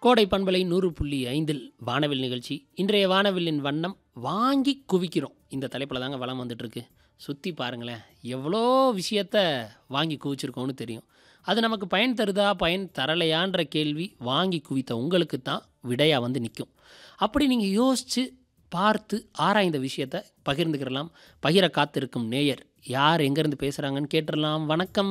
கோடை பண்பலை நூறு புள்ளி ஐந்தில் வானவில் நிகழ்ச்சி இன்றைய வானவில்லின் வண்ணம் வாங்கி குவிக்கிறோம் இந்த தலைப்பில் தாங்க வளம் வந்துட்டுருக்கு சுற்றி பாருங்களேன் எவ்வளோ விஷயத்த வாங்கி குவிச்சிருக்கோன்னு தெரியும் அது நமக்கு பயன் தருதா பயன் தரலையான்ற கேள்வி வாங்கி குவித்த உங்களுக்கு தான் விடையாக வந்து நிற்கும் அப்படி நீங்கள் யோசித்து பார்த்து ஆராய்ந்த விஷயத்த பகிர்ந்துக்கிறலாம் பகிர காத்திருக்கும் நேயர் யார் எங்கேருந்து பேசுகிறாங்கன்னு கேட்டுடலாம் வணக்கம்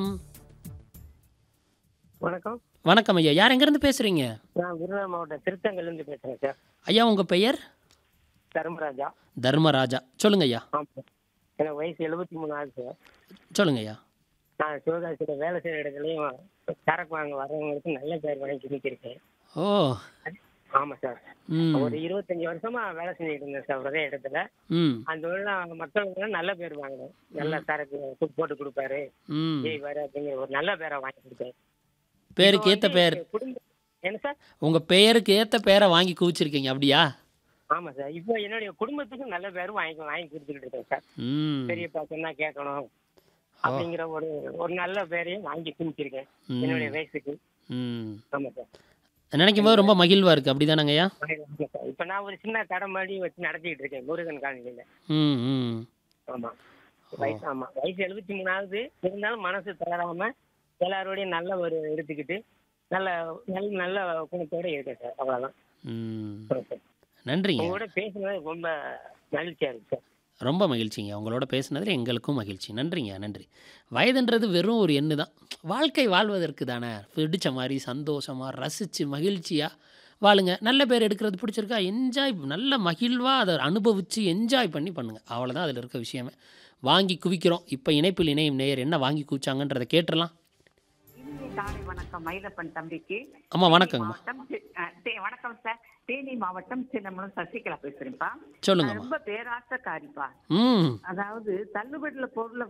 வணக்கம் வணக்கம் ஐயா யார் எங்கேருந்து பேசுகிறீங்க நான் விருதுநகர் மாவட்டம் திருத்தங்கல்லேருந்து பேசுகிறேன் சார் ஐயா உங்கள் பெயர் தர்மராஜா தர்மராஜா சொல்லுங்க ஐயா ஆமாம் எனக்கு வயசு எழுபத்தி மூணு ஆகுது சார் சொல்லுங்க ஐயா நான் சிவகாசியில் வேலை செய்கிற இடத்துலையும் சரக்கு வாங்க வரவங்களுக்கு நல்ல பேர் வாங்கி நிற்கிறேன் ஓ ஆமாம் சார் ம் ஒரு இருபத்தஞ்சி வருஷமா வேலை செஞ்சுட்டு இருந்தேன் சார் ஒரே இடத்துல ம் அந்த ஊரில் மக்களுக்கு நல்ல பேர் வாங்கினேன் நல்ல சரக்கு கு- போட்டு கொடுப்பாரு ம் செய்வாரு அப்படிங்கிற ஒரு நல்ல பேரை வாங்கி கொடுத்தேன் பேருக்கு ஏற்ற பேர் குடும்ப என்ன சார் உங்கள் பெயருக்கு ஏற்ற பேரை வாங்கி குவிச்சிருக்கீங்க அப்படியா ஆமாம் சார் இப்போ என்னுடைய குடும்பத்துக்கு நல்ல பேர் வாங்கி வாங்கி கொடுத்துக்கிட்டு இருக்கேன் சார் ம் பெரியப்பா சொன்னா கேட்கணும் அப்படிங்கிற ஒரு ஒரு நல்ல பேரையும் வாங்கி குமிச்சிருக்கேன் ம். என்னுடைய வயசுக்கு ம் ஆமா சார் நினைக்கும் போது ரொம்ப மகிழ்வாக இருக்குது அப்படி தானங்க ஐயா ஆமா சார் இப்ப நான் ஒரு சின்ன கடை மாதிரி வச்சு நடத்திட்டு இருக்கேன் முருகன் காலனியில ம் ம் ஆமா வயசு ஆமா வயசு எழுபத்தி மூணாவது இருந்தாலும் மனசு தளராம எல்லாரோடையும் நல்ல ஒரு எடுத்துக்கிட்டு நல்ல நல்ல நல்ல குணத்தோட இருக்கேன் சார் அவ்வளவுதான் ம் சொல்லுங்க சார். நன்றிங்க உங்களோட பேசுனது ரொம்ப மகிழ்ச்சியா இருக்கு சார் ரொம்ப மகிழ்ச்சிங்க உங்களோட பேசுனதில் எங்களுக்கும் மகிழ்ச்சி நன்றிங்க நன்றி வயதுன்றது வெறும் ஒரு எண்ணு தான் வாழ்க்கை வாழ்வதற்கு தானே பிடிச்ச மாதிரி சந்தோஷமாக ரசித்து மகிழ்ச்சியாக வாழுங்க நல்ல பேர் எடுக்கிறது பிடிச்சிருக்கா என்ஜாய் நல்ல மகிழ்வாக அதை அனுபவித்து என்ஜாய் பண்ணி பண்ணுங்கள் அவ்வளோதான் அதில் இருக்க விஷயமே வாங்கி குவிக்கிறோம் இப்போ இணைப்பில் இணையும் நேயர் என்ன வாங்கி குவிச்சாங்கன்றதை கேட்டுடலாம் இனிய காலை வணக்கம் மயிலப்பன் தம்பிக்கு அம்மா வணக்கங்கம்மா மாவட்டம் சி- அஹ், தே- வணக்கம் சார் தேனி மாவட்டம் சின்னமலம் சசிகலா பேசுறேன்ப்பா சொல்லுங்கம்மா ரொம்ப பேராசக்காரிப்பா ம் அதாவது தள்ளுபடியில பொருளை